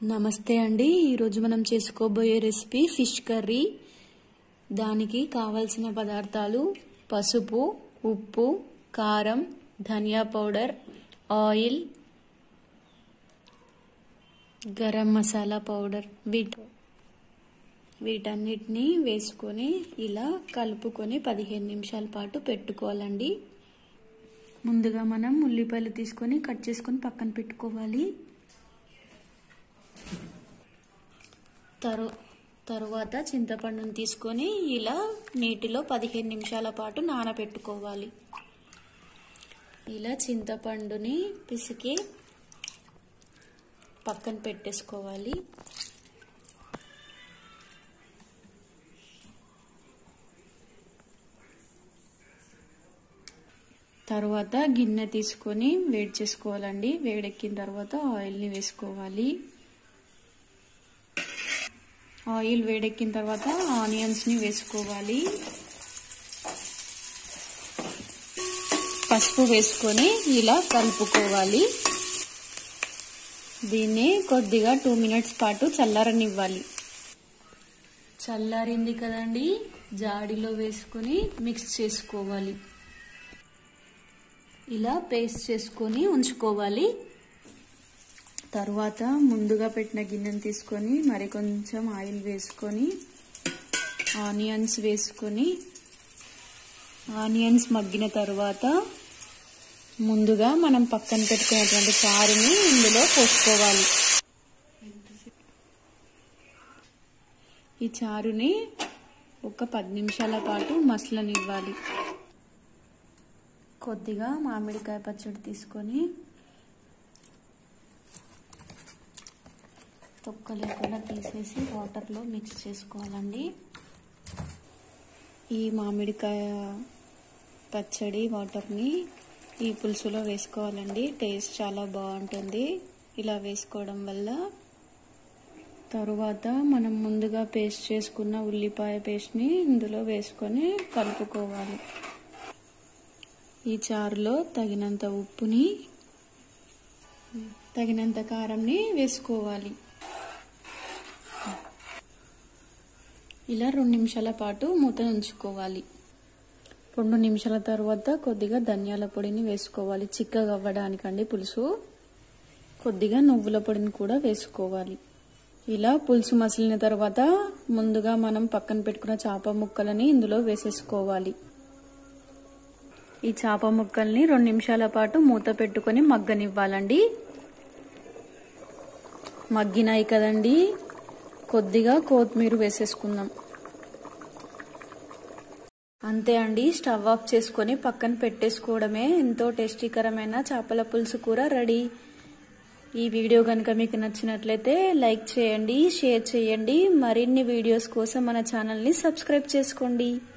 నమస్తే అండి ఈరోజు మనం చేసుకోబోయే రెసిపీ ఫిష్ కర్రీ దానికి కావలసిన పదార్థాలు పసుపు ఉప్పు కారం ధనియా powder oil garam masala powder వీట్ వీటన్నిటిని వేసుకొని ఇలా కలుపుకొని పదిహేను నిమిషాల పాటు పెట్టుకోవాలండి ముందుగా మనం ఉల్లిపాయలు తీసుకొని కట్ చేసుకొని పక్కన పెట్టుకోవాలి తరు తరువాత చింతపండుని తీసుకొని ఇలా నీటిలో పదిహేను నిమిషాల పాటు నానబెట్టుకోవాలి ఇలా చింతపండుని పిసికి పక్కన పెట్టేసుకోవాలి తర్వాత గిన్నె తీసుకొని వేడి చేసుకోవాలండి వేడెక్కిన తర్వాత ఆయిల్ని వేసుకోవాలి ఆయిల్ వేడెక్కిన తర్వాత ఆనియన్స్ని వేసుకోవాలి పసుపు వేసుకొని ఇలా కలుపుకోవాలి దీన్ని కొద్దిగా టూ మినిట్స్ పాటు చల్లారనివ్వాలి చల్లారింది కదండి జాడిలో వేసుకొని మిక్స్ చేసుకోవాలి ఇలా పేస్ట్ చేసుకొని ఉంచుకోవాలి తర్వాత ముందుగా పెట్టిన గిన్నెను తీసుకొని మరి కొంచెం ఆయిల్ వేసుకొని ఆనియన్స్ వేసుకొని ఆనియన్స్ మగ్గిన తర్వాత ముందుగా మనం పక్కన పెట్టుకున్నటువంటి చారుని ఇందులో పోసుకోవాలి ఈ చారుని ఒక పది నిమిషాల పాటు మసలనివ్వాలి కొద్దిగా మామిడికాయ పచ్చడి తీసుకొని తొక్క లేకుండా తీసేసి వాటర్లో మిక్స్ చేసుకోవాలండి ఈ మామిడికాయ పచ్చడి వాటర్ని ఈ పులుసులో వేసుకోవాలండి టేస్ట్ చాలా బాగుంటుంది ఇలా వేసుకోవడం వల్ల తరువాత మనం ముందుగా పేస్ట్ చేసుకున్న ఉల్లిపాయ పేస్ట్ని ఇందులో వేసుకొని కలుపుకోవాలి ఈ చారులో తగినంత ఉప్పుని తగినంత కారంని వేసుకోవాలి ఇలా రెండు నిమిషాల పాటు మూత ఉంచుకోవాలి రెండు నిమిషాల తర్వాత కొద్దిగా ధనియాల పొడిని వేసుకోవాలి చిక్కగా అవ్వడానికండి పులుసు కొద్దిగా నువ్వుల పొడిని కూడా వేసుకోవాలి ఇలా పులుసు మసిలిన తర్వాత ముందుగా మనం పక్కన పెట్టుకున్న చేప ముక్కలని ఇందులో వేసేసుకోవాలి ఈ చేప ముక్కల్ని రెండు నిమిషాల పాటు మూత పెట్టుకొని మగ్గనివ్వాలండి మగ్గినాయి కదండి కొద్దిగా కొత్తిమీర వేసేసుకుందాం అంతే అండి స్టవ్ ఆఫ్ చేసుకొని పక్కన పెట్టేసుకోవడమే ఎంతో టేస్టీకరమైన చేపల పులుసు కూర రెడీ ఈ వీడియో కనుక మీకు నచ్చినట్లయితే లైక్ చేయండి షేర్ చేయండి మరిన్ని వీడియోస్ కోసం మన ఛానల్ని సబ్స్క్రైబ్ చేసుకోండి